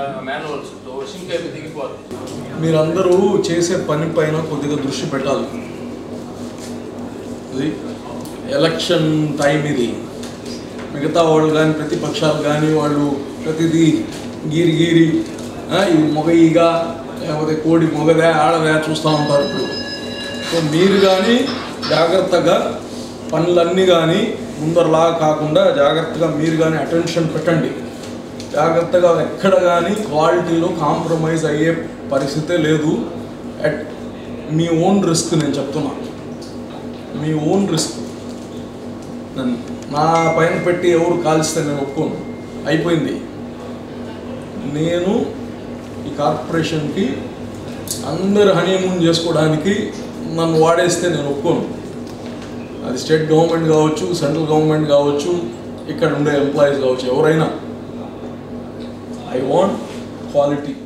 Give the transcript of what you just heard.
మాన్యువల్స్తో sync అయిపోయి దిగిపోతుంది మీరందరూ చేసే పని పైన కొద్దిగా దృష్టి పెట్టాలి ఇది ఎలక్షన్ టైం ఇది మిగతా వాళ్ళు కానీ ప్రతిపక్షాలు కానీ వాళ్ళు ప్రతిదీ గీరి గీరి ఆ, ఇది మొగ ఈగ లేకపోతే కోడి మొగదే ఆడదే చూస్తూ ఉంటారు ఇప్పుడు సో మీరు కానీ జాగ్రత్తగా పనులన్నీ కానీ ముందరలా కాకుండా జాగ్రత్తగా మీరు కానీ అటెన్షన్ పెట్టండి జాగ్రత్తగా ఎక్కడ కానీ క్వాలిటీలో కాంప్రమైజ్ అయ్యే పరిస్థితే లేదు అట్ మీ ఓన్ రిస్క్ నేను చెప్తున్నా మీ ఓన్ రిస్క్ నన్ను నా పైన పెట్టి ఎవరు కాల్స్తే నేను ఒప్పుకోను అయిపోయింది నేను ఈ కార్పొరేషన్కి అందరు హనీమూన్ చేసుకోవడానికి నన్ను వాడేస్తే నేను ఒప్పుకోను అది స్టేట్ గవర్నమెంట్ కావచ్చు సెంట్రల్ గవర్నమెంట్ కావచ్చు ఇక్కడ ఉండే ఎంప్లాయీస్ కావచ్చు ఎవరైనా ఐ వాంట్ క్వాలిటీ